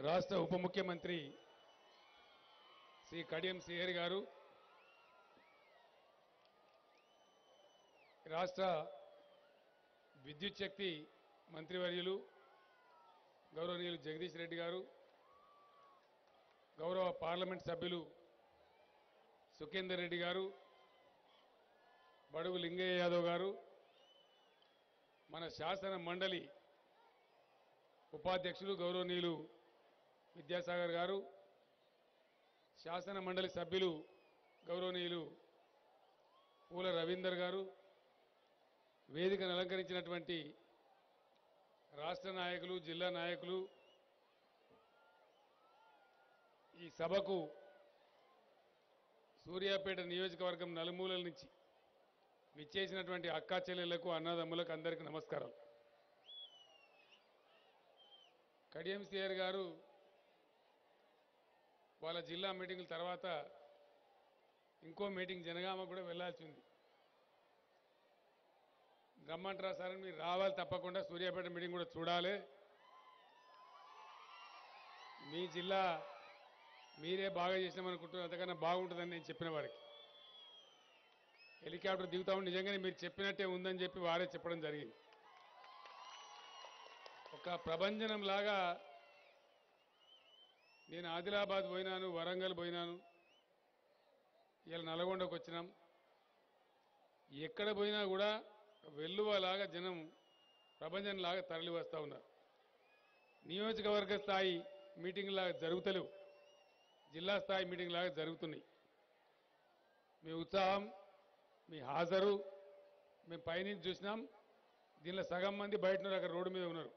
రాష్ట్ర ఉప ముఖ్యమంత్రి శ్రీ కడియం శ్రీహరి గారు రాష్ట్ర విద్యుత్ శక్తి మంత్రివర్యులు గౌరవనీయులు జగదీష్ రెడ్డి గారు గౌరవ పార్లమెంట్ సభ్యులు సుఖేందర్ రెడ్డి గారు బడుగు లింగయ్య యాదవ్ గారు మన శాసన మండలి ఉపాధ్యక్షులు గౌరవనీయులు విద్యాసాగర్ గారు శాసన మండలి సభ్యులు గౌరవనీయులు పూల రవీందర్ గారు వేదికను అలంకరించినటువంటి రాష్ట్ర నాయకులు జిల్లా నాయకులు ఈ సభకు సూర్యాపేట నియోజకవర్గం నలుమూలల నుంచి విచ్చేసినటువంటి అక్కా చెల్లెళ్లకు అన్నదమ్ములకు అందరికీ నమస్కారం కడియం సిఆర్ గారు వాళ్ళ జిల్లా మీటింగుల తర్వాత ఇంకో మీటింగ్ జనగామ కూడా వెళ్ళాల్సి ఉంది రమ్మంటారా సార్ అని మీరు రావాలి తప్పకుండా సూర్యాపేట మీటింగ్ కూడా చూడాలి మీ జిల్లా మీరే బాగా చేసినామనుకుంటున్నారు అంతకన్నా బాగుంటుందని నేను చెప్పిన వారికి హెలికాప్టర్ దిగుతా ఉండి నిజంగానే మీరు చెప్పినట్టే ఉందని చెప్పి వారే చెప్పడం జరిగింది ఒక ప్రభంజనం లాగా నేను ఆదిలాబాద్ పోయినాను వరంగల్ పోయినాను ఇలా నల్గొండకు వచ్చినాం ఎక్కడ పోయినా కూడా వెల్లువలాగా జనం ప్రభంజనంలాగా తరలి వస్తూ ఉన్నారు నియోజకవర్గ స్థాయి మీటింగ్ లాగా జరుగుతలేవు జిల్లా స్థాయి మీటింగ్ లాగా జరుగుతున్నాయి మీ ఉత్సాహం మీ హాజరు మేము పైనుంచి చూసినాం దీనిలో సగం మంది బయట ఉన్నారు అక్కడ రోడ్డు మీద ఉన్నారు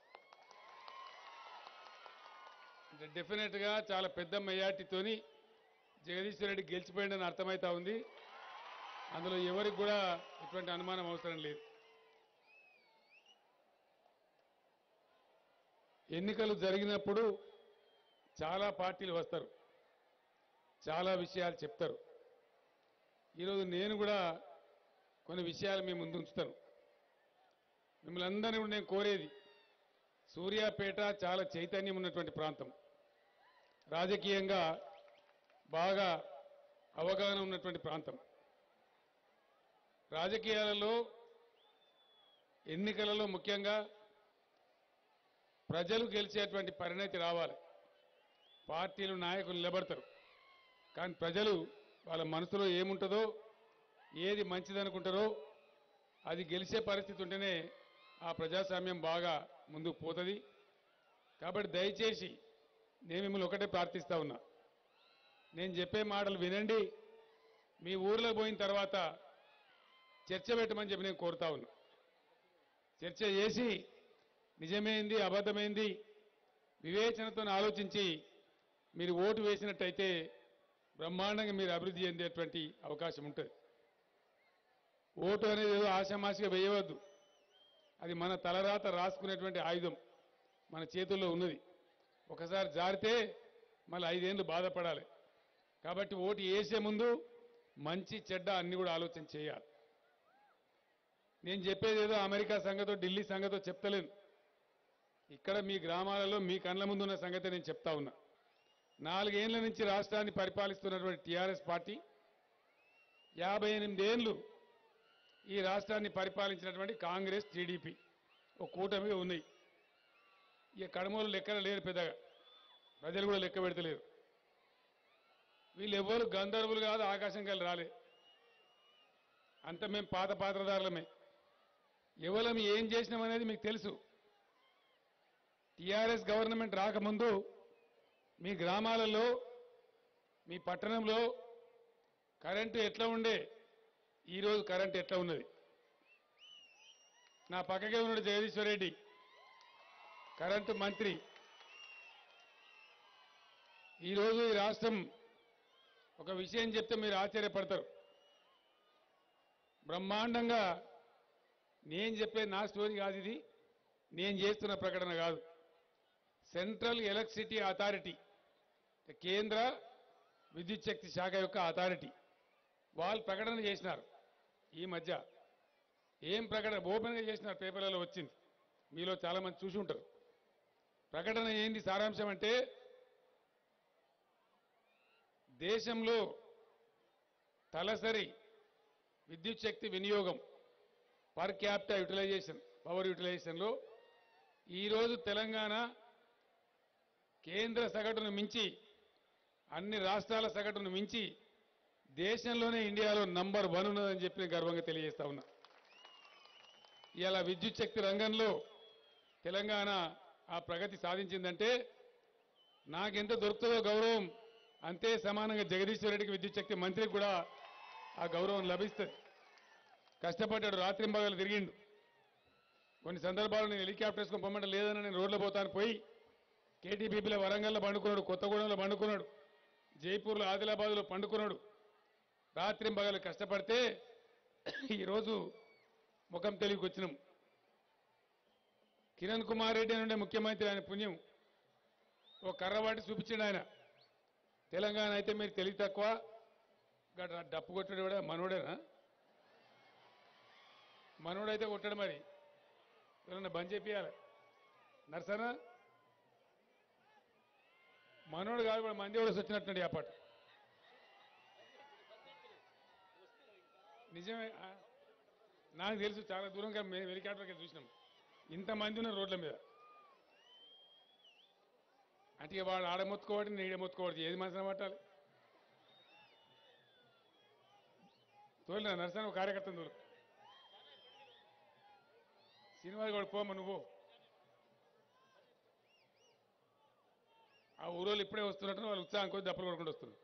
అంటే డెఫినెట్గా చాలా పెద్ద మెజార్టీతోని జగదీశ్వర్ రెడ్డి గెలిచిపోయిందని అర్థమవుతా ఉంది అందులో ఎవరికి కూడా ఎటువంటి అనుమానం అవసరం లేదు ఎన్నికలు జరిగినప్పుడు చాలా పార్టీలు వస్తారు చాలా విషయాలు చెప్తారు ఈరోజు నేను కూడా కొన్ని విషయాలు మీ ముందు ఉంచుతాను మిమ్మల్ని అందరినీ కూడా నేను కోరేది సూర్యాపేట చాలా చైతన్యం ఉన్నటువంటి ప్రాంతం రాజకీయంగా బాగా అవగాహన ఉన్నటువంటి ప్రాంతం రాజకీయాలలో ఎన్నికలలో ముఖ్యంగా ప్రజలు గెలిచేటువంటి పరిణతి రావాలి పార్టీలు నాయకులు నిలబడతారు కానీ ప్రజలు వాళ్ళ మనసులో ఏముంటుందో ఏది మంచిదనుకుంటారో అది గెలిచే పరిస్థితి ఉంటేనే ఆ ప్రజాస్వామ్యం బాగా ముందుకు పోతుంది కాబట్టి దయచేసి నేను మిమ్మల్ని ఒకటే ప్రార్థిస్తా ఉన్నా నేను చెప్పే మాటలు వినండి మీ ఊర్లో పోయిన తర్వాత చర్చ పెట్టమని చెప్పి నేను కోరుతా ఉన్నా చర్చ చేసి నిజమైంది అబద్ధమైంది వివేచనతో ఆలోచించి మీరు ఓటు వేసినట్టయితే బ్రహ్మాండంగా మీరు అభివృద్ధి చెందేటువంటి అవకాశం ఉంటుంది ఓటు అనేది ఏదో ఆశామాషిగా వేయవద్దు అది మన తలరాత రాసుకునేటువంటి ఆయుధం మన చేతుల్లో ఉన్నది ఒకసారి జారితే మళ్ళీ ఐదేళ్ళు బాధపడాలి కాబట్టి ఓటు వేసే ముందు మంచి చెడ్డ అన్ని కూడా ఆలోచన చేయాలి నేను చెప్పేది ఏదో అమెరికా సంగతో ఢిల్లీ సంగతో చెప్తలేను ఇక్కడ మీ గ్రామాలలో మీ కళ్ళ ముందు ఉన్న సంగతి నేను చెప్తా ఉన్నా నాలుగేళ్ల నుంచి రాష్ట్రాన్ని పరిపాలిస్తున్నటువంటి టీఆర్ఎస్ పార్టీ యాభై ఎనిమిదేళ్లు ఈ రాష్ట్రాన్ని పరిపాలించినటువంటి కాంగ్రెస్ టీడీపీ ఒక కూటమిగా ఉన్నాయి ఇక కడమూలు లెక్కన లేరు పెద్దగా ప్రజలు కూడా లెక్క పెడతలేరు వీళ్ళు ఎవరు గంధర్వులు కాదు ఆకాశం కలిసి రాలే అంత మేము పాత పాత్రదారులమే ఎవరం ఏం చేసినామనేది మీకు తెలుసు టీఆర్ఎస్ గవర్నమెంట్ రాకముందు మీ గ్రామాలలో మీ పట్టణంలో కరెంటు ఎట్లా ఉండే ఈరోజు కరెంటు ఎట్లా ఉన్నది నా పక్కకే ఉన్నాడు జగదీశ్వర్ రెడ్డి కరెంటు మంత్రి ఈరోజు ఈ రాష్ట్రం ఒక విషయం చెప్తే మీరు ఆశ్చర్యపడతారు బ్రహ్మాండంగా నేను చెప్పే నా స్టోరీ కాదు ఇది నేను చేస్తున్న ప్రకటన కాదు సెంట్రల్ ఎలక్ట్రిసిటీ అథారిటీ కేంద్ర విద్యుత్ శక్తి శాఖ యొక్క అథారిటీ వాళ్ళు ప్రకటన చేసినారు ఈ మధ్య ఏం ప్రకటన ఓపెన్గా చేసినారు పేపర్లలో వచ్చింది మీలో చాలామంది చూసి ఉంటారు ప్రకటన ఏంది సారాంశం అంటే దేశంలో తలసరి విద్యుత్ శక్తి వినియోగం పర్ క్యాపిటా యూటిలైజేషన్ పవర్ యూటిలైజేషన్లో ఈరోజు తెలంగాణ కేంద్ర సగటును మించి అన్ని రాష్ట్రాల సగటును మించి దేశంలోనే ఇండియాలో నంబర్ వన్ ఉన్నదని చెప్పి నేను గర్వంగా తెలియజేస్తా ఉన్నా ఇలా విద్యుత్ శక్తి రంగంలో తెలంగాణ ఆ ప్రగతి సాధించిందంటే నాకెంత దొరుకుతుందో గౌరవం అంతే సమానంగా జగదీశ్వర్ రెడ్డికి విద్యుత్ శక్తి మంత్రికి కూడా ఆ గౌరవం లభిస్తుంది కష్టపడ్డాడు రాత్రింబగలు తిరిగిండు కొన్ని సందర్భాల్లో నేను హెలికాప్టర్ వేసుకొని పొమ్మంటే లేదని నేను రోడ్లో పోతాను పోయి కేటీపీపీలో వరంగల్లో పండుకున్నాడు కొత్తగూడెంలో పండుకున్నాడు జైపూర్లో ఆదిలాబాద్లో పండుకున్నాడు రాత్రింబగలు కష్టపడితే ఈరోజు ముఖం తెలివికి వచ్చినాం కిరణ్ కుమార్ రెడ్డి అని ఉండే ముఖ్యమంత్రి ఆయన పుణ్యం ఓ కర్రవాటి చూపించిండు ఆయన తెలంగాణ అయితే మీరు తెలివి తక్కువ గట్ల డప్పు కొట్టాడు కూడా మనోడేనా మనోడైతే కొట్టాడు మరి ఎవరన్నా బంద్ చేపియాలి నర్సనా మనోడు కాదు కూడా మంది కూడా వచ్చినట్టున్నాడు ఆ పాట నిజమే ఆ, నాకు తెలుసు చాలా దూరంగా మేము హెలికాప్టర్కి వెళ్ళి చూసినాం ఇంతమంది ఉన్నారు రోడ్ల మీద అంటే ఇక వాడు ఆడ మొత్తుకోవడం నేను ఈడ మొత్తుకోవడం ఏది మనసున పట్టాలి తోలినా నరసన ఒక కార్యకర్తను తోలు సినిమాకి కూడా పోమ్మ నువ్వు ఆ ఊరోళ్ళు ఇప్పుడే వస్తున్నట్టు వాళ్ళు ఉత్సాహం కొద్ది దప్పలు కొడుకుంటూ వస్తున్నారు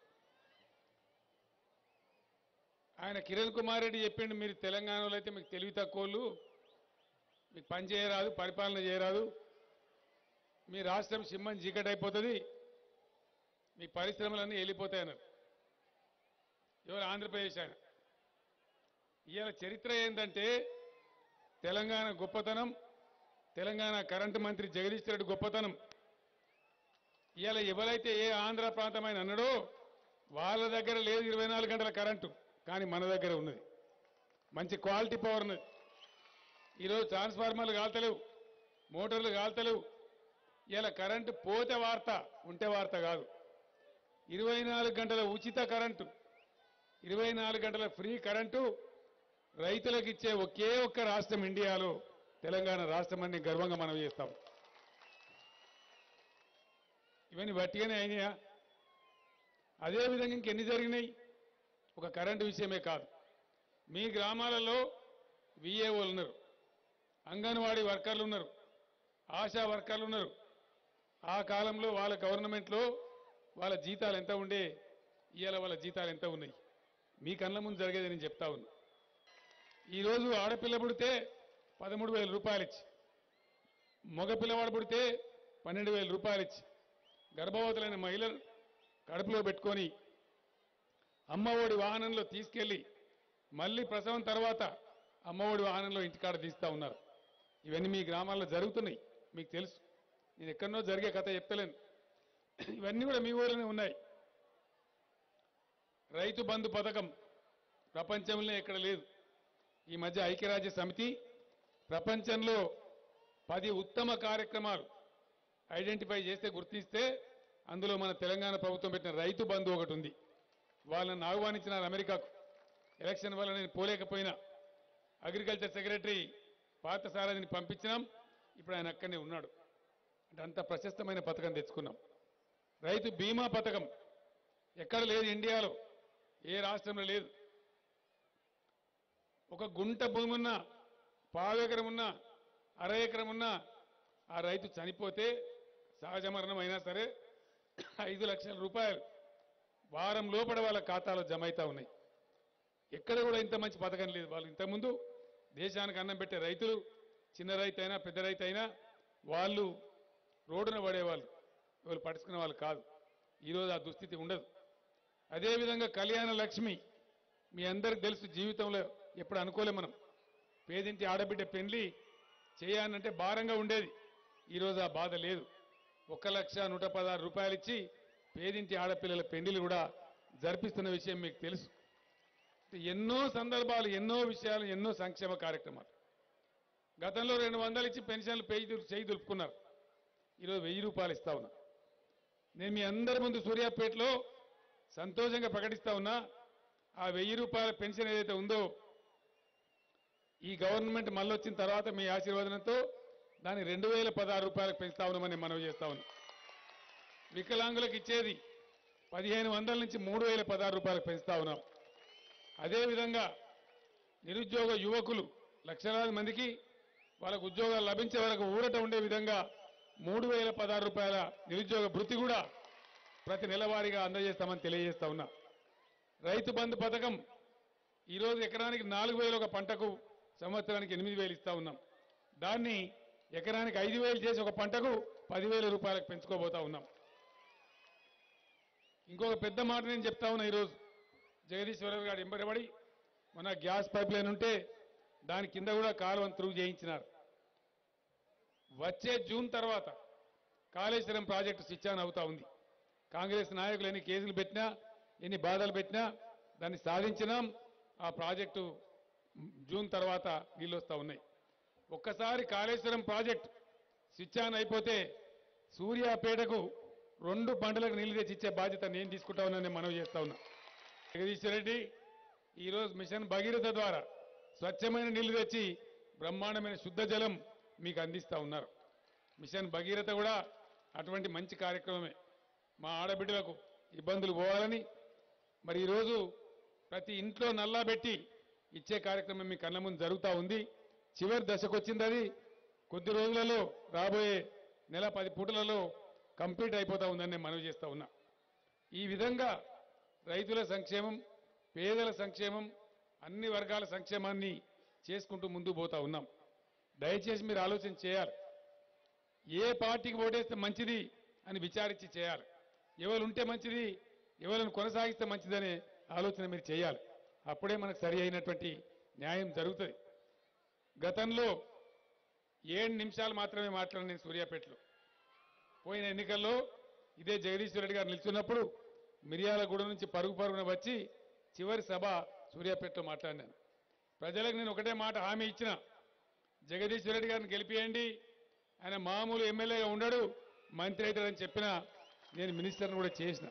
ఆయన కిరణ్ కుమార్ రెడ్డి చెప్పిండు మీరు తెలంగాణలో అయితే మీకు తెలివి తక్కువలు మీకు పని చేయరాదు పరిపాలన చేయరాదు మీ రాష్ట్రం సింహం చీకటి అయిపోతుంది మీ పరిశ్రమలన్నీ వెళ్ళిపోతాయన్నారు ఎవరు ఆంధ్రప్రదేశ్ ఆయన ఇవాళ చరిత్ర ఏంటంటే తెలంగాణ గొప్పతనం తెలంగాణ కరెంటు మంత్రి జగదీష్ రెడ్డి గొప్పతనం ఇవాళ ఎవరైతే ఏ ఆంధ్ర ప్రాంతమైన అన్నాడో వాళ్ళ దగ్గర లేదు ఇరవై నాలుగు గంటల కరెంటు కానీ మన దగ్గర ఉన్నది మంచి క్వాలిటీ పవర్ ఉన్నది ఈరోజు ట్రాన్స్ఫార్మర్లు కాల్తలేవు మోటార్లు కాల్తలేవు ఇలా కరెంటు పోతే వార్త ఉంటే వార్త కాదు ఇరవై నాలుగు గంటల ఉచిత కరెంటు ఇరవై నాలుగు గంటల ఫ్రీ కరెంటు రైతులకు ఇచ్చే ఒకే ఒక్క రాష్ట్రం ఇండియాలో తెలంగాణ రాష్ట్రం అని గర్వంగా మనం చేస్తాం ఇవన్నీ వట్టిగానే అయినాయా అదేవిధంగా ఇంకెన్ని జరిగినాయి ఒక కరెంటు విషయమే కాదు మీ గ్రామాలలో విఏఓలు ఉన్నారు అంగన్వాడీ వర్కర్లు ఉన్నారు ఆశా వర్కర్లు ఉన్నారు ఆ కాలంలో వాళ్ళ గవర్నమెంట్లో వాళ్ళ జీతాలు ఎంత ఉండే ఇవాళ వాళ్ళ జీతాలు ఎంత ఉన్నాయి మీ కళ్ళ ముందు జరిగేది నేను చెప్తా ఉన్నా ఈరోజు ఆడపిల్ల పుడితే పదమూడు వేల రూపాయలు ఇచ్చి మగ పిల్లవాడు పుడితే పన్నెండు వేల రూపాయలు ఇచ్చి గర్భవతులైన మహిళలు కడుపులో పెట్టుకొని అమ్మఒడి వాహనంలో తీసుకెళ్లి మళ్ళీ ప్రసవం తర్వాత అమ్మఒడి వాహనంలో ఇంటికాడ తీస్తా ఉన్నారు ఇవన్నీ మీ గ్రామాల్లో జరుగుతున్నాయి మీకు తెలుసు నేను ఎక్కడనో జరిగే కథ చెప్తలేను ఇవన్నీ కూడా మీ ఊరిలోనే ఉన్నాయి రైతు బంధు పథకం ప్రపంచంలో ఎక్కడ లేదు ఈ మధ్య ఐక్యరాజ్య సమితి ప్రపంచంలో పది ఉత్తమ కార్యక్రమాలు ఐడెంటిఫై చేస్తే గుర్తిస్తే అందులో మన తెలంగాణ ప్రభుత్వం పెట్టిన రైతు బంధు ఒకటి ఉంది వాళ్ళని ఆహ్వానించినారు అమెరికాకు ఎలక్షన్ వల్ల నేను పోలేకపోయినా అగ్రికల్చర్ సెక్రటరీ పాత సారథిని పంపించినాం ఇప్పుడు ఆయన అక్కడనే ఉన్నాడు అంటే అంత ప్రశస్తమైన పథకం తెచ్చుకున్నాం రైతు బీమా పథకం ఎక్కడ లేదు ఇండియాలో ఏ రాష్ట్రంలో లేదు ఒక గుంట భూమి ఉన్నా పావు ఎకరం ఉన్నా అర ఎకరం ఉన్నా ఆ రైతు చనిపోతే సహజ మరణం అయినా సరే ఐదు లక్షల రూపాయలు వారం లోపల వాళ్ళ ఖాతాలో జమ అవుతా ఉన్నాయి ఎక్కడ కూడా ఇంత మంచి పథకం లేదు వాళ్ళు ఇంతకుముందు దేశానికి అన్నం పెట్టే రైతులు చిన్న రైతు అయినా పెద్ద రైతు అయినా వాళ్ళు రోడ్డున పడేవాళ్ళు వాళ్ళు పట్టించుకునే వాళ్ళు కాదు ఈరోజు ఆ దుస్థితి ఉండదు అదేవిధంగా కళ్యాణ లక్ష్మి మీ అందరికి తెలుసు జీవితంలో ఎప్పుడు అనుకోలే మనం పేదింటి ఆడబిడ్డ పెళ్లి చేయాలంటే భారంగా ఉండేది ఈరోజు ఆ బాధ లేదు ఒక లక్ష నూట పదహారు రూపాయలు ఇచ్చి పేదింటి ఆడపిల్లల పెళ్లిలు కూడా జరిపిస్తున్న విషయం మీకు తెలుసు ఎన్నో సందర్భాలు ఎన్నో విషయాలు ఎన్నో సంక్షేమ కార్యక్రమాలు గతంలో రెండు వందలు ఇచ్చి పెన్షన్లు పేయి దులు- చేయి దులుపుకున్నారు ఈరోజు వెయ్యి రూపాయలు ఇస్తా ఉన్నా నేను మీ అందరి ముందు సూర్యాపేటలో సంతోషంగా ప్రకటిస్తా ఉన్నా ఆ వెయ్యి రూపాయల పెన్షన్ ఏదైతే ఉందో ఈ గవర్నమెంట్ మళ్ళీ వచ్చిన తర్వాత మీ ఆశీర్వాదంతో దాన్ని రెండు వేల పదహారు రూపాయలకు పెంచుతా ఉన్నామని మనవి చేస్తా ఉన్నాం వికలాంగులకు ఇచ్చేది పదిహేను వందల నుంచి మూడు వేల పదహారు రూపాయలకు పెంచుతా ఉన్నాం అదేవిధంగా నిరుద్యోగ యువకులు లక్షలాది మందికి వాళ్ళకు ఉద్యోగాలు లభించే వరకు ఊరట ఉండే విధంగా మూడు వేల పదహారు రూపాయల నిరుద్యోగ భృతి కూడా ప్రతి నెలవారీగా అందజేస్తామని తెలియజేస్తా ఉన్నా రైతు బంధు పథకం ఈరోజు ఎకరానికి నాలుగు వేలు ఒక పంటకు సంవత్సరానికి ఎనిమిది వేలు ఇస్తా ఉన్నాం దాన్ని ఎకరానికి ఐదు వేలు చేసి ఒక పంటకు పదివేల రూపాయలకు పెంచుకోబోతా ఉన్నాం ఇంకొక పెద్ద మాట నేను చెప్తా ఉన్నా ఈరోజు జగదీశ్వరరావు గారు ఎంబడబడి మన గ్యాస్ పైప్ లైన్ ఉంటే దాని కింద కూడా కాలువను త్రూ చేయించినారు వచ్చే జూన్ తర్వాత కాళేశ్వరం ప్రాజెక్టు స్విచ్ ఆన్ అవుతా ఉంది కాంగ్రెస్ నాయకులు ఎన్ని కేసులు పెట్టినా ఎన్ని బాధలు పెట్టినా దాన్ని సాధించినాం ఆ ప్రాజెక్టు జూన్ తర్వాత నీళ్ళు వస్తూ ఉన్నాయి ఒక్కసారి కాళేశ్వరం ప్రాజెక్ట్ స్విచ్ ఆన్ అయిపోతే సూర్యాపేటకు రెండు పంటలకు నీళ్లు తెచ్చి ఇచ్చే బాధ్యత నేను తీసుకుంటా ఉన్నానని మనవి చేస్తా ఉన్నా జగదీశ్వర రెడ్డి ఈరోజు మిషన్ భగీరథ ద్వారా స్వచ్ఛమైన నీళ్లు తెచ్చి బ్రహ్మాండమైన శుద్ధ జలం మీకు అందిస్తా ఉన్నారు మిషన్ భగీరథ కూడా అటువంటి మంచి కార్యక్రమమే మా ఆడబిడ్డలకు ఇబ్బందులు పోవాలని మరి ఈరోజు ప్రతి ఇంట్లో నల్లా పెట్టి ఇచ్చే కార్యక్రమం మీ కళ్ళ ముందు జరుగుతూ ఉంది చివరి దశకు వచ్చింది అది కొద్ది రోజులలో రాబోయే నెల పది పూటలలో కంప్లీట్ అయిపోతా ఉందని నేను మనవి చేస్తా ఉన్నా ఈ విధంగా రైతుల సంక్షేమం పేదల సంక్షేమం అన్ని వర్గాల సంక్షేమాన్ని చేసుకుంటూ ముందుకు పోతా ఉన్నాం దయచేసి మీరు ఆలోచన చేయాలి ఏ పార్టీకి ఓటేస్తే మంచిది అని విచారించి చేయాలి ఎవరు ఉంటే మంచిది ఎవరిని కొనసాగిస్తే మంచిదనే ఆలోచన మీరు చేయాలి అప్పుడే మనకు సరి అయినటువంటి న్యాయం జరుగుతుంది గతంలో ఏడు నిమిషాలు మాత్రమే మాట్లాడిన నేను సూర్యాపేటలో పోయిన ఎన్నికల్లో ఇదే జగదీశ్వర రెడ్డి గారు నిల్చున్నప్పుడు మిర్యాలగూడ నుంచి పరుగు పరుగున వచ్చి చివరి సభ సూర్యాపేటలో మాట్లాడినాను ప్రజలకు నేను ఒకటే మాట హామీ ఇచ్చిన జగదీశ్వర రెడ్డి గారిని గెలిపియండి ఆయన మామూలు ఎమ్మెల్యేగా ఉండడు మంత్రి అవుతాడని చెప్పిన నేను మినిస్టర్ని కూడా చేసిన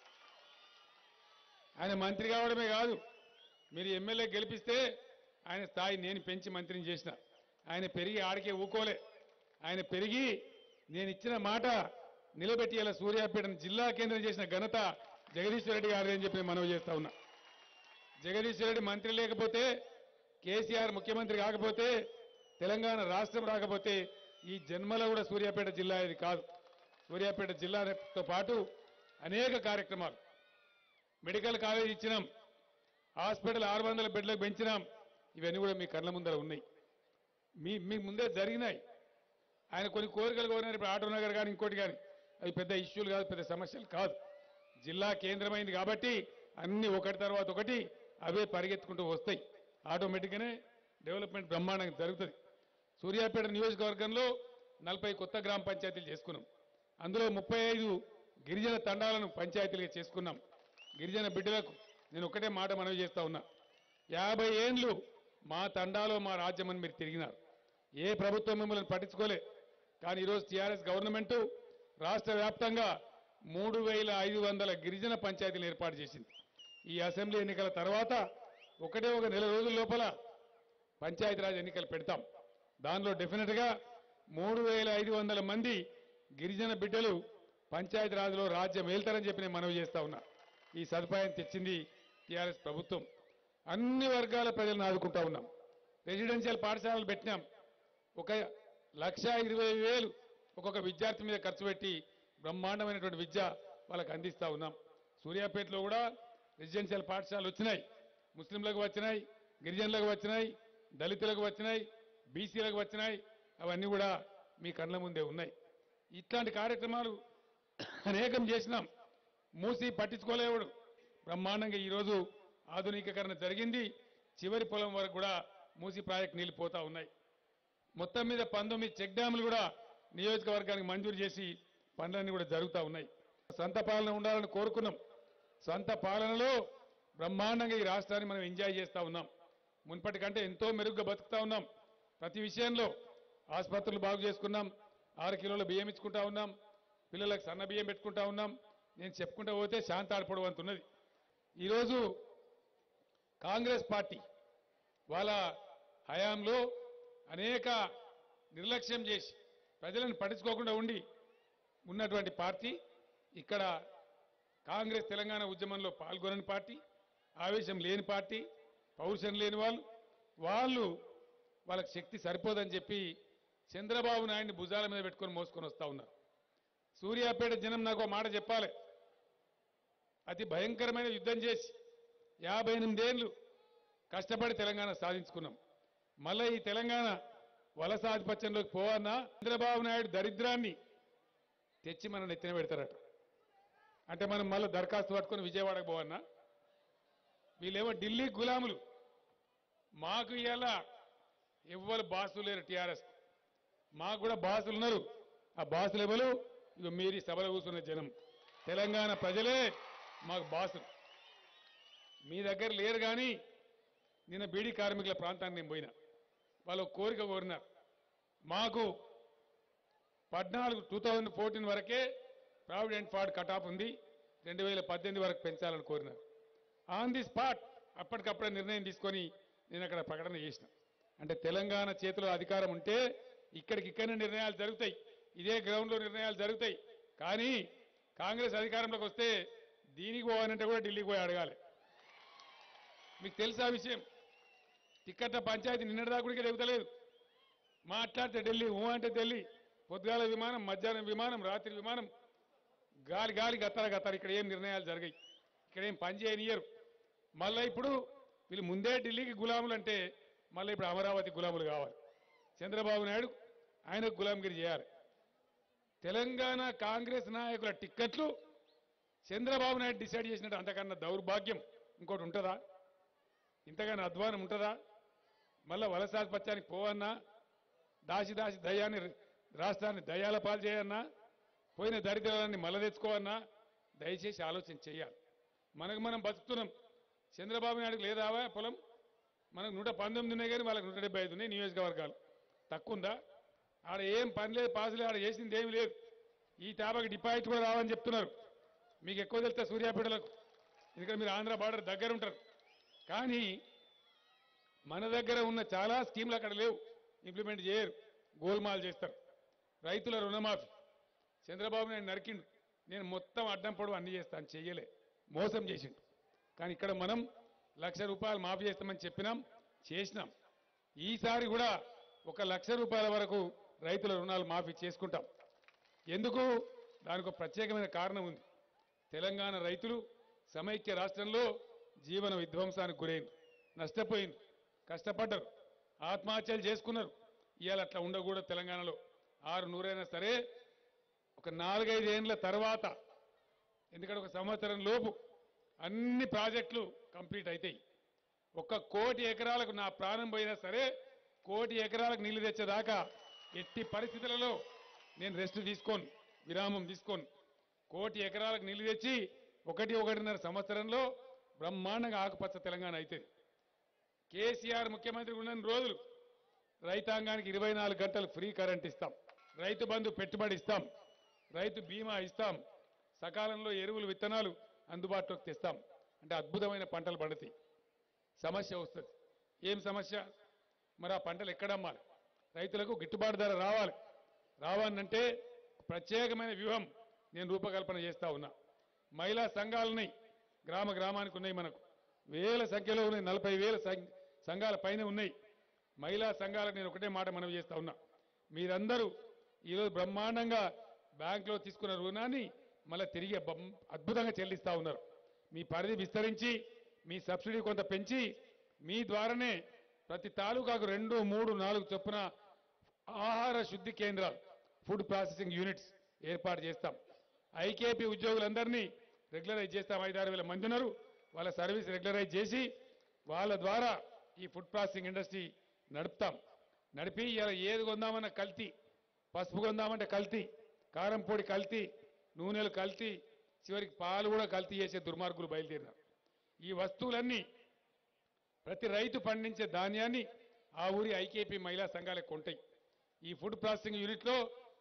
ఆయన మంత్రి కావడమే కాదు మీరు ఎమ్మెల్యే గెలిపిస్తే ఆయన స్థాయి నేను పెంచి మంత్రిని చేసిన ఆయన పెరిగి ఆడికే ఊకోలే ఆయన పెరిగి నేను ఇచ్చిన మాట నిలబెట్టి ఇలా సూర్యాపేటను జిల్లా కేంద్రం చేసిన ఘనత జగదీశ్వర రెడ్డి గారు అని చెప్పి నేను మనవి చేస్తా ఉన్నా జగదీశ్వర రెడ్డి మంత్రి లేకపోతే కేసీఆర్ ముఖ్యమంత్రి కాకపోతే తెలంగాణ రాష్ట్రం రాకపోతే ఈ జన్మలో కూడా సూర్యాపేట జిల్లా ఇది కాదు సూర్యాపేట జిల్లాతో పాటు అనేక కార్యక్రమాలు మెడికల్ కాలేజ్ ఇచ్చినాం హాస్పిటల్ ఆరు వందల బెడ్లకు పెంచినాం ఇవన్నీ కూడా మీ కళ్ళ ముందర ఉన్నాయి మీ మీ ముందే జరిగినాయి ఆయన కొన్ని కోరికలు కోరినారు ఇప్పుడు ఆటో నగర్ కానీ ఇంకోటి కానీ అవి పెద్ద ఇష్యూలు కాదు పెద్ద సమస్యలు కాదు జిల్లా కేంద్రమైంది కాబట్టి అన్ని ఒకటి తర్వాత ఒకటి అవే పరిగెత్తుకుంటూ వస్తాయి ఆటోమేటిక్గానే డెవలప్మెంట్ బ్రహ్మాండంగా జరుగుతుంది సూర్యాపేట నియోజకవర్గంలో నలభై కొత్త గ్రామ పంచాయతీలు చేసుకున్నాం అందులో ముప్పై ఐదు గిరిజన తండాలను పంచాయతీలుగా చేసుకున్నాం గిరిజన బిడ్డలకు నేను ఒకటే మాట మనవి చేస్తా ఉన్నా యాభై ఏండ్లు మా తండాలో మా రాజ్యం అని మీరు తిరిగినారు ఏ ప్రభుత్వం మిమ్మల్ని పట్టించుకోలే కానీ ఈరోజు టీఆర్ఎస్ గవర్నమెంట్ రాష్ట్ర వ్యాప్తంగా మూడు వేల ఐదు వందల గిరిజన పంచాయతీలు ఏర్పాటు చేసింది ఈ అసెంబ్లీ ఎన్నికల తర్వాత ఒకటే ఒక నెల రోజుల లోపల పంచాయతీరాజ్ ఎన్నికలు పెడతాం దానిలో డెఫినెట్గా మూడు వేల ఐదు వందల మంది గిరిజన బిడ్డలు పంచాయతీరాజ్లో రాజ్యం వెళ్తారని చెప్పి నేను మనవి చేస్తా ఉన్నా ఈ సదుపాయం తెచ్చింది టీఆర్ఎస్ ప్రభుత్వం అన్ని వర్గాల ప్రజలను ఆదుకుంటా ఉన్నాం రెసిడెన్షియల్ పాఠశాలలు పెట్టినాం ఒక లక్ష ఇరవై వేలు ఒక్కొక్క విద్యార్థి మీద ఖర్చు పెట్టి బ్రహ్మాండమైనటువంటి విద్య వాళ్ళకి అందిస్తా ఉన్నాం సూర్యాపేటలో కూడా రెసిడెన్షియల్ పాఠశాలలు వచ్చినాయి ముస్లింలకు వచ్చినాయి గిరిజనులకు వచ్చినాయి దళితులకు వచ్చినాయి బీసీలకు వచ్చినాయి అవన్నీ కూడా మీ కళ్ళ ముందే ఉన్నాయి ఇట్లాంటి కార్యక్రమాలు అనేకం చేసినాం మూసి పట్టించుకోలేవుడు బ్రహ్మాండంగా ఈరోజు ఆధునికీకరణ జరిగింది చివరి పొలం వరకు కూడా మూసి ప్రాజెక్ట్ నీళ్లు పోతా ఉన్నాయి మొత్తం మీద పంతొమ్మిది చెక్ డ్యాములు కూడా నియోజకవర్గానికి మంజూరు చేసి పనులన్నీ కూడా జరుగుతూ ఉన్నాయి సొంత పాలన ఉండాలని కోరుకున్నాం సొంత పాలనలో బ్రహ్మాండంగా ఈ రాష్ట్రాన్ని మనం ఎంజాయ్ చేస్తూ ఉన్నాం మున్పటి కంటే ఎంతో మెరుగ్గా బతుకుతా ఉన్నాం ప్రతి విషయంలో ఆసుపత్రులు బాగు చేసుకున్నాం ఆరు కిలోల బియ్యం ఇచ్చుకుంటా ఉన్నాం పిల్లలకు సన్న బియ్యం పెట్టుకుంటా ఉన్నాం నేను చెప్పుకుంటా పోతే శాంత ఆడపడం అంత ఉన్నది ఈరోజు కాంగ్రెస్ పార్టీ వాళ్ళ హయాంలో అనేక నిర్లక్ష్యం చేసి ప్రజలను పట్టించుకోకుండా ఉండి ఉన్నటువంటి పార్టీ ఇక్కడ కాంగ్రెస్ తెలంగాణ ఉద్యమంలో పాల్గొనని పార్టీ ఆవేశం లేని పార్టీ పౌరుషం లేని వాళ్ళు వాళ్ళు వాళ్ళకి శక్తి సరిపోదని చెప్పి చంద్రబాబు నాయుడిని భుజాల మీద పెట్టుకొని మోసుకొని వస్తా ఉన్నారు సూర్యాపేట జనం నాకు ఒక మాట చెప్పాలి అతి భయంకరమైన యుద్ధం చేసి యాభై ఎనిమిదేళ్లు కష్టపడి తెలంగాణ సాధించుకున్నాం మళ్ళీ ఈ తెలంగాణ వలసాధిపత్యంలోకి పోవన్నా చంద్రబాబు నాయుడు దరిద్రాన్ని తెచ్చి మనం నెత్తిన పెడతారట అంటే మనం మళ్ళీ దరఖాస్తు పట్టుకొని విజయవాడకు పోవన్నా వీళ్ళేమో ఢిల్లీ గులాములు మాకు ఇలా ఎవ్వరు బాసులు లేరు టీఆర్ఎస్ మాకు కూడా బాసులు ఉన్నారు ఆ బాసులు ఎవరు ఇక మీరు ఈ సభలో కూర్చున్న జనం తెలంగాణ ప్రజలే మాకు బాసులు మీ దగ్గర లేరు కానీ నిన్న బీడీ కార్మికుల ప్రాంతానికి నేను పోయినా వాళ్ళు ఒక కోరిక కోరినారు మాకు పద్నాలుగు టూ థౌజండ్ ఫోర్టీన్ వరకే ప్రావిడెంట్ ఫండ్ కట్ ఆఫ్ ఉంది రెండు వేల పద్దెనిమిది వరకు పెంచాలని కోరినారు ఆన్ ది స్పాట్ అప్పటికప్పుడే నిర్ణయం తీసుకొని నేను అక్కడ ప్రకటన చేసిన అంటే తెలంగాణ చేతిలో అధికారం ఉంటే ఇక్కడికి ఇక్కడనే నిర్ణయాలు జరుగుతాయి ఇదే గ్రౌండ్లో నిర్ణయాలు జరుగుతాయి కానీ కాంగ్రెస్ అధికారంలోకి వస్తే దీనికి పోవాలంటే కూడా ఢిల్లీకి పోయి అడగాలి మీకు తెలుసా విషయం టిక్కెట్ల పంచాయతీ నిన్నటిదాకా కూడా జరుగుతలేదు మాట్లాడితే ఢిల్లీ ఊ అంటే ఢిల్లీ పొద్దుగాల విమానం మధ్యాహ్నం విమానం రాత్రి విమానం గాలి గాలి గత్తర గత్తర ఇక్కడ ఏం నిర్ణయాలు జరిగాయి ఇక్కడ ఏం పని చేయనియరు మళ్ళీ ఇప్పుడు వీళ్ళు ముందే ఢిల్లీకి గులాములు అంటే మళ్ళీ ఇప్పుడు అమరావతి గులాములు కావాలి చంద్రబాబు నాయుడు ఆయనకు గులాంగిరి చేయాలి తెలంగాణ కాంగ్రెస్ నాయకుల టిక్కెట్లు చంద్రబాబు నాయుడు డిసైడ్ చేసినట్టు అంతకన్నా దౌర్భాగ్యం ఇంకోటి ఉంటుందా ఇంతకన్నా అధ్వానం ఉంటుందా మళ్ళా వలసాధిపత్యానికి పోవన్నా దాసి దాసి దయాన్ని రాష్ట్రాన్ని దయాల పాలు చేయన్నా పోయిన దరిద్రాన్ని మళ్ళా తెచ్చుకోవన్నా దయచేసి ఆలోచన చేయాలి మనకు మనం బతుకుతున్నాం చంద్రబాబు నాయుడుకు లేదావా పొలం మనకు నూట పంతొమ్మిది ఉన్నాయి కానీ వాళ్ళకి నూట డెబ్బై ఐదు ఉన్నాయి నియోజకవర్గాలు తక్కువ ఉందా ఆడ ఏం పని లేదు పాసు లేదు ఆడ చేసింది ఏమీ లేదు ఈ తాపకి డిపాజిట్ కూడా రావని చెప్తున్నారు మీకు ఎక్కువ తెలుస్తా సూర్యాపేటలకు ఎందుకంటే మీరు ఆంధ్ర బార్డర్ దగ్గర ఉంటారు కానీ మన దగ్గర ఉన్న చాలా స్కీమ్లు అక్కడ లేవు ఇంప్లిమెంట్ చేయరు గోల్మాల్ చేస్తారు రైతుల రుణమాఫీ చంద్రబాబు నాయుడు నరికిండు నేను మొత్తం అడ్డం పొడవు అన్ని చేస్తాను చెయ్యలే మోసం చేసిండు కానీ ఇక్కడ మనం లక్ష రూపాయలు మాఫీ చేస్తామని చెప్పినాం చేసినాం ఈసారి కూడా ఒక లక్ష రూపాయల వరకు రైతుల రుణాలు మాఫీ చేసుకుంటాం ఎందుకు దానికి ఒక ప్రత్యేకమైన కారణం ఉంది తెలంగాణ రైతులు సమైక్య రాష్ట్రంలో జీవన విధ్వంసానికి గురైంది నష్టపోయింది కష్టపడ్డారు ఆత్మహత్యలు చేసుకున్నారు ఇవాళ అట్లా ఉండకూడదు తెలంగాణలో ఆరు నూరైనా సరే ఒక నాలుగైదేండ్ల తర్వాత ఎందుకంటే ఒక సంవత్సరం లోపు అన్ని ప్రాజెక్టులు కంప్లీట్ అవుతాయి ఒక్క కోటి ఎకరాలకు నా ప్రాణం పోయినా సరే కోటి ఎకరాలకు నీళ్లు తెచ్చేదాకా ఎట్టి పరిస్థితులలో నేను రెస్ట్ తీసుకోను విరామం తీసుకోను కోటి ఎకరాలకు నీళ్లు తెచ్చి ఒకటి ఒకటిన్నర సంవత్సరంలో బ్రహ్మాండంగా ఆకుపచ్చ తెలంగాణ అవుతుంది కేసీఆర్ ముఖ్యమంత్రి ఉన్న రోజులు రైతాంగానికి ఇరవై నాలుగు గంటలు ఫ్రీ కరెంట్ ఇస్తాం రైతు బంధు పెట్టుబడి ఇస్తాం రైతు బీమా ఇస్తాం సకాలంలో ఎరువులు విత్తనాలు అందుబాటులోకి తెస్తాం అంటే అద్భుతమైన పంటలు పండుతాయి సమస్య వస్తుంది ఏం సమస్య మరి ఆ పంటలు ఎక్కడ అమ్మాలి రైతులకు గిట్టుబాటు ధర రావాలి రావాలంటే ప్రత్యేకమైన వ్యూహం నేను రూపకల్పన చేస్తా ఉన్నా మహిళా సంఘాలని గ్రామ గ్రామానికి ఉన్నాయి మనకు వేల సంఖ్యలో ఉన్నాయి నలభై వేల సం- సంఘాల పైన ఉన్నాయి మహిళా సంఘాలకు నేను ఒకటే మాట మనవి చేస్తా ఉన్నా మీరందరూ ఈరోజు బ్రహ్మాండంగా బ్యాంకులో తీసుకున్న రుణాన్ని మళ్ళీ తిరిగి బం- అద్భుతంగా చెల్లిస్తా ఉన్నారు మీ పరిధి విస్తరించి మీ సబ్సిడీ కొంత పెంచి మీ ద్వారానే ప్రతి తాలూకాకు రెండు మూడు నాలుగు చొప్పున ఆహార శుద్ధి కేంద్రాలు ఫుడ్ ప్రాసెసింగ్ యూనిట్స్ ఏర్పాటు చేస్తాం ఐకేపీ ఉద్యోగులందరినీ రెగ్యులరైజ్ చేస్తాం ఐదారు వేల మంది ఉన్నారు వాళ్ళ సర్వీస్ రెగ్యులరైజ్ చేసి వాళ్ళ ద్వారా ఈ ఫుడ్ ప్రాసెసింగ్ ఇండస్ట్రీ నడుపుతాం నడిపి ఇలా ఏది కొందామన్న కల్తీ పసుపు కొందామంటే కల్తీ కారం పొడి కల్తీ నూనెలు కల్తీ చివరికి పాలు కూడా కల్తీ చేసే దుర్మార్గులు బయలుదేరినారు ఈ వస్తువులన్నీ ప్రతి రైతు పండించే ధాన్యాన్ని ఆ ఊరి ఐకేపీ మహిళా సంఘాలకు కొంటాయి ఈ ఫుడ్ ప్రాసెసింగ్ యూనిట్లో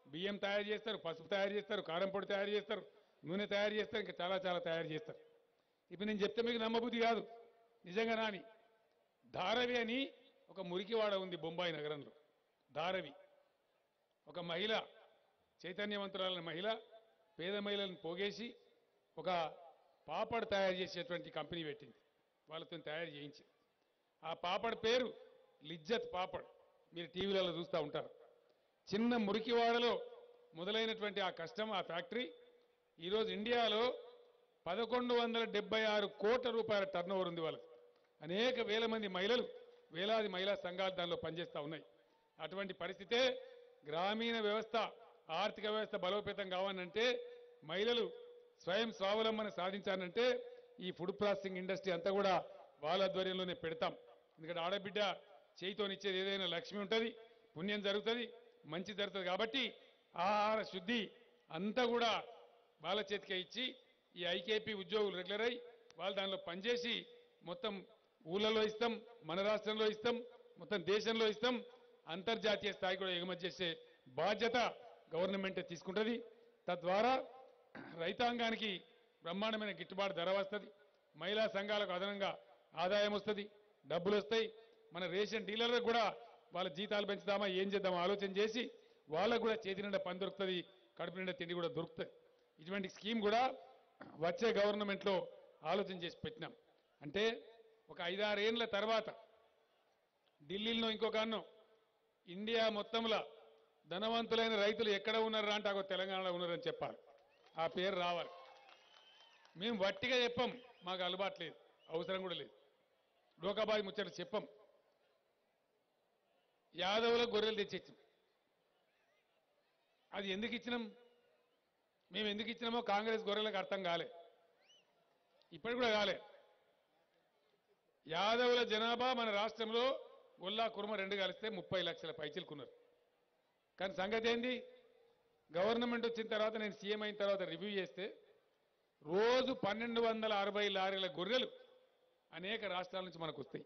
బియ్యం తయారు చేస్తారు పసుపు తయారు చేస్తారు కారం పొడి తయారు చేస్తారు నూనె తయారు చేస్తారు ఇంకా చాలా చాలా తయారు చేస్తారు ఇప్పుడు నేను చెప్తే మీకు నమ్మబుద్ధి కాదు నిజంగా నాని ధారవి అని ఒక మురికివాడ ఉంది బొంబాయి నగరంలో ధారవి ఒక మహిళ చైతన్యవంతురాలైన మహిళ పేద మహిళలను పోగేసి ఒక పాపడ్ తయారు చేసేటువంటి కంపెనీ పెట్టింది వాళ్ళతో తయారు చేయించింది ఆ పాపడ్ పేరు లిజ్జత్ పాపడ్ మీరు టీవీలలో చూస్తూ ఉంటారు చిన్న మురికివాడలో మొదలైనటువంటి ఆ కష్టం ఆ ఫ్యాక్టరీ ఈరోజు ఇండియాలో పదకొండు వందల డెబ్బై ఆరు కోట్ల రూపాయల టర్న్ ఉంది వాళ్ళకి అనేక వేల మంది మహిళలు వేలాది మహిళా సంఘాలు దానిలో పనిచేస్తూ ఉన్నాయి అటువంటి పరిస్థితే గ్రామీణ వ్యవస్థ ఆర్థిక వ్యవస్థ బలోపేతం కావాలంటే మహిళలు స్వయం స్వావలంబన సాధించాలంటే ఈ ఫుడ్ ప్రాసెసింగ్ ఇండస్ట్రీ అంతా కూడా వాళ్ళ ఆధ్వర్యంలోనే పెడతాం ఎందుకంటే ఆడబిడ్డ చేయితోనిచ్చేది ఏదైనా లక్ష్మి ఉంటుంది పుణ్యం జరుగుతుంది మంచి జరుగుతుంది కాబట్టి ఆహార శుద్ధి అంతా కూడా వాళ్ళ చేతికే ఇచ్చి ఈ ఐకేపీ ఉద్యోగులు రెగ్యులర్ అయి వాళ్ళు దానిలో పనిచేసి మొత్తం ఊళ్ళలో ఇస్తాం మన రాష్ట్రంలో ఇస్తాం మొత్తం దేశంలో ఇస్తాం అంతర్జాతీయ స్థాయి కూడా ఎగుమతి చేసే బాధ్యత గవర్నమెంటే తీసుకుంటుంది తద్వారా రైతాంగానికి బ్రహ్మాండమైన గిట్టుబాటు ధర వస్తుంది మహిళా సంఘాలకు అదనంగా ఆదాయం వస్తుంది డబ్బులు వస్తాయి మన రేషన్ డీలర్లకు కూడా వాళ్ళ జీతాలు పెంచుదామా ఏం చేద్దామా ఆలోచన చేసి వాళ్ళకు కూడా చేతి నిండా పని దొరుకుతుంది కడుపు నిండా తిండి కూడా దొరుకుతుంది ఇటువంటి స్కీమ్ కూడా వచ్చే గవర్నమెంట్లో ఆలోచన చేసి పెట్టినాం అంటే ఒక ఐదారేండ్ల తర్వాత ఢిల్లీలో ఇంకొక అన్నం ఇండియా మొత్తంలో ధనవంతులైన రైతులు ఎక్కడ ఉన్నారా అంటే అగో తెలంగాణలో ఉన్నారని చెప్పాలి ఆ పేరు రావాలి మేము వట్టిగా చెప్పం మాకు అలవాటు లేదు అవసరం కూడా లేదు డోకాబాయి ముచ్చట చెప్పం యాదవుల గొర్రెలు తెచ్చిచ్చాం అది ఎందుకు ఇచ్చినాం మేము ఎందుకు ఇచ్చినామో కాంగ్రెస్ గొర్రెలకు అర్థం కాలే ఇప్పటికి కూడా కాలే యాదవుల జనాభా మన రాష్ట్రంలో గొల్లా కుర్మ రెండు కలిస్తే ముప్పై లక్షల పైచిలుకున్నారు కానీ సంగతి ఏంది గవర్నమెంట్ వచ్చిన తర్వాత నేను సీఎం అయిన తర్వాత రివ్యూ చేస్తే రోజు పన్నెండు వందల అరవై లారీల గొర్రెలు అనేక రాష్ట్రాల నుంచి మనకు వస్తాయి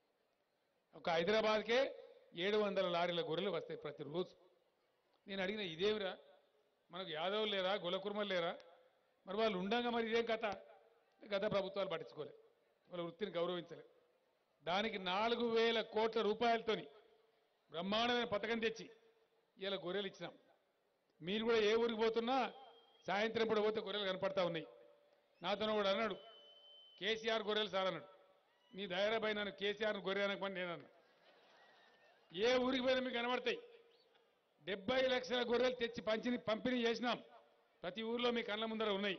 ఒక హైదరాబాద్కే ఏడు వందల లారీల గొర్రెలు వస్తాయి ప్రతిరోజు నేను అడిగిన ఇదేమిరా మనకు యాదవులు లేరా గులకుర్మలు లేరా మరి వాళ్ళు ఉండంగా మరి ఇదేం కథ గత ప్రభుత్వాలు పట్టించుకోలే వాళ్ళ వృత్తిని గౌరవించలే దానికి నాలుగు వేల కోట్ల రూపాయలతోని బ్రహ్మాండమైన పథకం తెచ్చి ఇలా గొర్రెలు ఇచ్చినాం మీరు కూడా ఏ ఊరికి పోతున్నా సాయంత్రం పూట పోతే గొర్రెలు కనపడతా ఉన్నాయి నాతో కూడా అన్నాడు కేసీఆర్ గొర్రెలు సార్ అన్నాడు నీ దయారాబాయి నన్ను కేసీఆర్ని గొర్రె అనకపోయి నేను అన్నా ఏ ఊరికి పోయినా మీకు కనబడతాయి డెబ్బై లక్షల గొర్రెలు తెచ్చి పంచిని పంపిణీ చేసినాం ప్రతి ఊర్లో మీ కళ్ళ ముందర ఉన్నాయి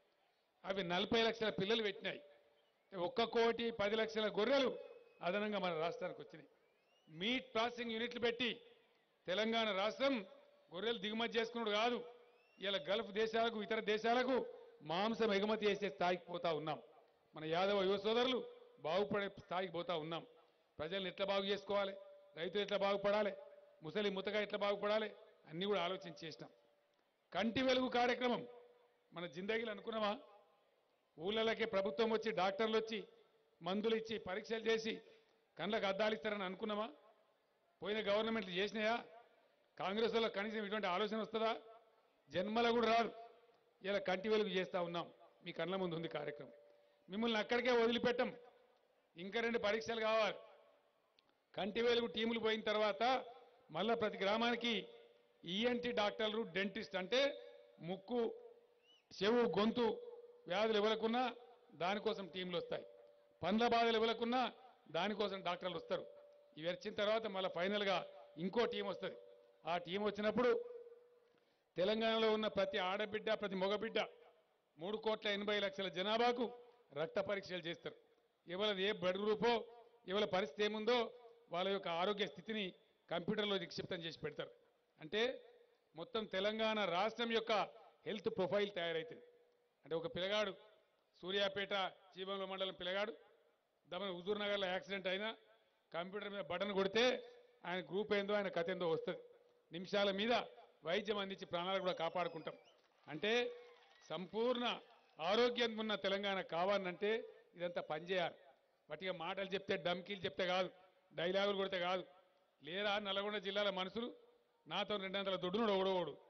అవి నలభై లక్షల పిల్లలు పెట్టినాయి ఒక్క కోటి పది లక్షల గొర్రెలు అదనంగా మన రాష్ట్రానికి వచ్చినాయి మీట్ ప్రాసెసింగ్ యూనిట్లు పెట్టి తెలంగాణ రాష్ట్రం గొర్రెలు దిగుమతి చేసుకున్నాడు కాదు ఇలా గల్ఫ్ దేశాలకు ఇతర దేశాలకు మాంసం ఎగుమతి చేసే స్థాయికి పోతా ఉన్నాం మన యాదవ యువ సోదరులు బాగుపడే స్థాయికి పోతా ఉన్నాం ప్రజల్ని ఎట్లా బాగు చేసుకోవాలి రైతులు ఎట్లా బాగుపడాలి ముసలి ముతగా ఎట్లా బాగుపడాలి అన్నీ కూడా ఆలోచన చేసినాం కంటి వెలుగు కార్యక్రమం మన జిందగీలు అనుకున్నామా ఊళ్ళకే ప్రభుత్వం వచ్చి డాక్టర్లు వచ్చి మందులు ఇచ్చి పరీక్షలు చేసి కళ్ళకు అద్దాలు ఇస్తారని అనుకున్నామా పోయిన గవర్నమెంట్లు చేసినాయా కాంగ్రెస్ వాళ్ళకి కనీసం ఇటువంటి ఆలోచన వస్తుందా జన్మలో కూడా రాదు ఇలా కంటి వెలుగు చేస్తా ఉన్నాం మీ కళ్ళ ముందు ఉంది కార్యక్రమం మిమ్మల్ని అక్కడికే వదిలిపెట్టం ఇంకా రెండు పరీక్షలు కావాలి కంటి వెలుగు టీములు పోయిన తర్వాత మళ్ళా ప్రతి గ్రామానికి ఈఎన్టీ డాక్టర్లు డెంటిస్ట్ అంటే ముక్కు చెవు గొంతు వ్యాధులు ఎవరకున్నా దానికోసం టీంలు వస్తాయి పండ్ల బాధలు ఎవరకున్నా దానికోసం డాక్టర్లు వస్తారు ఇవి వచ్చిన తర్వాత మళ్ళీ ఫైనల్గా ఇంకో టీం వస్తుంది ఆ టీం వచ్చినప్పుడు తెలంగాణలో ఉన్న ప్రతి ఆడబిడ్డ ప్రతి మగబిడ్డ మూడు కోట్ల ఎనభై లక్షల జనాభాకు రక్త పరీక్షలు చేస్తారు ఎవరిది ఏ బ్లడ్ గ్రూపో ఎవరి పరిస్థితి ఏముందో వాళ్ళ యొక్క ఆరోగ్య స్థితిని కంప్యూటర్లో నిక్షిప్తం చేసి పెడతారు అంటే మొత్తం తెలంగాణ రాష్ట్రం యొక్క హెల్త్ ప్రొఫైల్ తయారవుతుంది అంటే ఒక పిల్లగాడు సూర్యాపేట చీబంల మండలం పిల్లగాడు దమన్ హుజూర్ నగర్లో యాక్సిడెంట్ అయినా కంప్యూటర్ మీద బటన్ కొడితే ఆయన గ్రూప్ ఏందో ఆయన కథ ఏందో వస్తుంది నిమిషాల మీద వైద్యం అందించి ప్రాణాలు కూడా కాపాడుకుంటాం అంటే సంపూర్ణ ఆరోగ్యం ఉన్న తెలంగాణ కావాలంటే ఇదంతా పనిచేయాలి వాటిగా మాటలు చెప్తే డమ్కీలు చెప్తే కాదు డైలాగులు కొడితే కాదు లేరా నల్గొండ జిల్లాల మనుషులు నాతో రెండు వందల దొడ్డునుడు ఓడోడు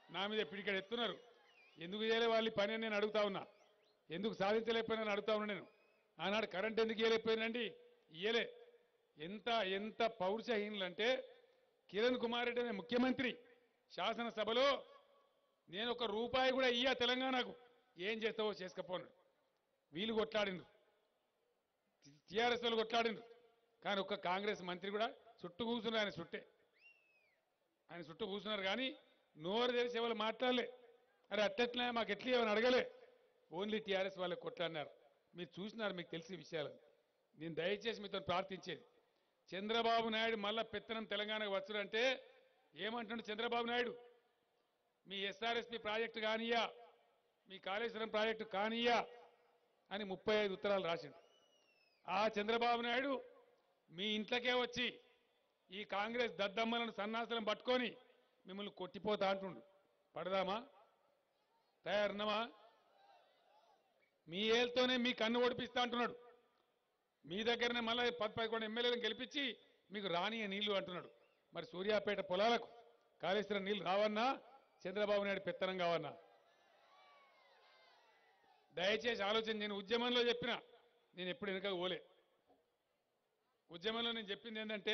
నా మీద పిడికడ ఎత్తున్నారు ఎందుకు చేయలే వాళ్ళు ఈ పని అని నేను అడుగుతా ఉన్నా ఎందుకు సాధించలేకపోయినా అడుగుతా ఉన్నా నేను ఆనాడు కరెంట్ ఎందుకు ఇవ్వలేకపోయినండి ఇయ్యలే ఎంత ఎంత పౌరుషహీనులంటే కిరణ్ కుమార్ రెడ్డి అనే ముఖ్యమంత్రి శాసనసభలో నేను ఒక రూపాయి కూడా ఇయ్యా తెలంగాణకు ఏం చేస్తావో చేసుకపోన్నాడు వీళ్ళు కొట్లాడిండ్రు టీఆర్ఎస్ వాళ్ళు కొట్లాడిండ్రు కానీ ఒక్క కాంగ్రెస్ మంత్రి కూడా చుట్టూ కూర్చున్నారు ఆయన చుట్టే ఆయన చుట్టూ కూర్చున్నారు కానీ నోరు తెరిచి ఎవరు మాట్లాడలే అరే అట్టెట్లా మాకు ఎట్లా ఏమని అడగలే ఓన్లీ టీఆర్ఎస్ వాళ్ళకి కొట్లాడినారు మీరు చూసినారు మీకు తెలిసిన విషయాలు నేను దయచేసి మీతో ప్రార్థించేది చంద్రబాబు నాయుడు మళ్ళా పెత్తనం తెలంగాణకు వచ్చుడంటే ఏమంటుండు చంద్రబాబు నాయుడు మీ ఎస్ఆర్ఎస్పి ప్రాజెక్టు కానియా మీ కాళేశ్వరం ప్రాజెక్టు కానియా అని ముప్పై ఐదు ఉత్తరాలు రాసిండు ఆ చంద్రబాబు నాయుడు మీ ఇంట్లోకే వచ్చి ఈ కాంగ్రెస్ దద్దమ్మలను సన్నాసులను పట్టుకొని మిమ్మల్ని కొట్టిపోతా అంటుండు పడదామా తయారున్నామా మీ ఏళ్ళతోనే మీ కన్ను ఓడిపిస్తా అంటున్నాడు మీ దగ్గరనే మళ్ళీ పది పదకొండు ఎమ్మెల్యేలను గెలిపించి మీకు రానియ నీళ్లు అంటున్నాడు మరి సూర్యాపేట పొలాలకు కాళేశ్వరం నీళ్లు రావన్నా చంద్రబాబు నాయుడు పెత్తనం కావన్నా దయచేసి ఆలోచన నేను ఉద్యమంలో చెప్పిన నేను ఎప్పుడు వెనుక పోలే ఉద్యమంలో నేను చెప్పింది ఏంటంటే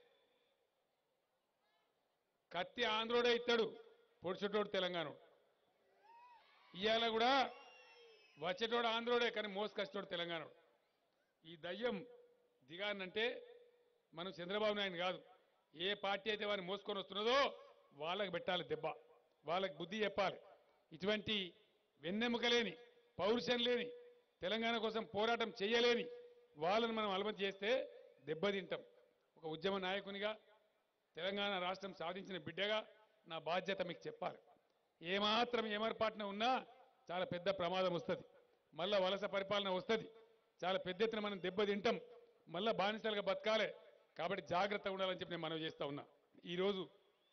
కత్తి ఆంధ్రోడే ఇస్తాడు పొడిచేటోడు తెలంగాణ ఇవాళ కూడా వచ్చేటోడు ఆంధ్రోడే కానీ మోసుకొచ్చేటోడు తెలంగాణ ఈ దయ్యం దిగానంటే మనం చంద్రబాబు నాయుడు కాదు ఏ పార్టీ అయితే వారిని మోసుకొని వస్తున్నదో వాళ్ళకి పెట్టాలి దెబ్బ వాళ్ళకి బుద్ధి చెప్పాలి ఇటువంటి వెన్నెముక లేని పౌరుషం లేని తెలంగాణ కోసం పోరాటం చేయలేని వాళ్ళని మనం అలమతి చేస్తే దెబ్బతింటాం ఒక ఉద్యమ నాయకునిగా తెలంగాణ రాష్ట్రం సాధించిన బిడ్డగా నా బాధ్యత మీకు చెప్పాలి ఏమాత్రం ఏమరపాటున ఉన్నా చాలా పెద్ద ప్రమాదం వస్తుంది మళ్ళా వలస పరిపాలన వస్తుంది చాలా పెద్ద ఎత్తున మనం దెబ్బతింటాం మళ్ళా బానిసలుగా బతకాలి కాబట్టి జాగ్రత్తగా ఉండాలని చెప్పి నేను మనవి చేస్తా ఉన్నా ఈరోజు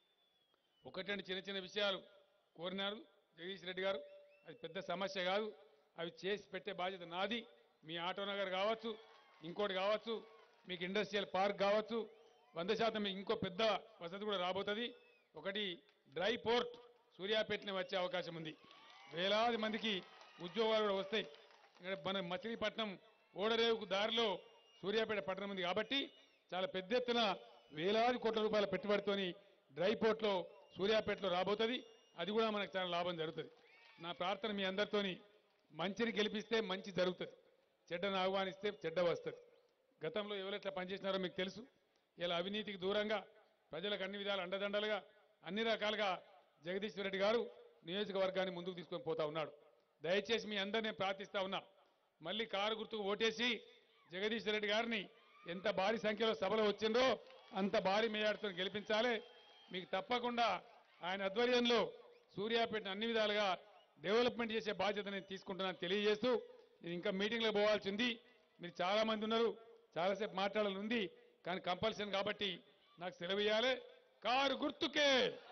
ఒకటి రెండు చిన్న చిన్న విషయాలు కోరినారు జగదీష్ రెడ్డి గారు అది పెద్ద సమస్య కాదు అవి చేసి పెట్టే బాధ్యత నాది మీ ఆటో నగర్ కావచ్చు ఇంకోటి కావచ్చు మీకు ఇండస్ట్రియల్ పార్క్ కావచ్చు వంద శాతం మీకు ఇంకో పెద్ద వసతి కూడా రాబోతుంది ఒకటి డ్రై పోర్ట్ సూర్యాపేటనే వచ్చే అవకాశం ఉంది వేలాది మందికి ఉద్యోగాలు కూడా వస్తాయి ఇక్కడ మన మచిలీపట్నం ఓడరేవుకు దారిలో సూర్యాపేట పట్టణం ఉంది కాబట్టి చాలా పెద్ద ఎత్తున వేలాది కోట్ల రూపాయల పెట్టుబడితోని డ్రై పోర్ట్లో సూర్యాపేటలో రాబోతుంది అది కూడా మనకు చాలా లాభం జరుగుతుంది నా ప్రార్థన మీ అందరితోని మంచిని గెలిపిస్తే మంచి జరుగుతుంది చెడ్డను ఆహ్వానిస్తే చెడ్డ వస్తుంది గతంలో ఎవరెట్లా పనిచేసినారో మీకు తెలుసు ఇలా అవినీతికి దూరంగా ప్రజలకు అన్ని విధాలు అండదండలుగా అన్ని రకాలుగా జగదీశ్వర్ రెడ్డి గారు నియోజకవర్గాన్ని ముందుకు తీసుకొని పోతా ఉన్నాడు దయచేసి మీ అందరినీ ప్రార్థిస్తా ఉన్నా మళ్ళీ కారు గుర్తుకు ఓటేసి జగదీశ్వర్ రెడ్డి గారిని ఎంత భారీ సంఖ్యలో సభలో వచ్చిందో అంత భారీ మేయాడుతో గెలిపించాలి మీకు తప్పకుండా ఆయన ఆధ్వర్యంలో సూర్యాపేటను అన్ని విధాలుగా డెవలప్మెంట్ చేసే బాధ్యత నేను తీసుకుంటున్నాను తెలియజేస్తూ నేను ఇంకా మీటింగ్లో పోవాల్సి ఉంది మీరు చాలా మంది ఉన్నారు చాలాసేపు మాట్లాడాలని ఉంది కానీ కంపల్సరీ కాబట్టి నాకు సెలవు ఇవ్వాలి కారు గుర్తుకే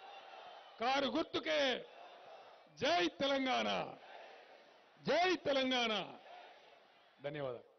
కారు గుర్తుకే జై తెలంగాణ జై తెలంగాణ ధన్యవాదాలు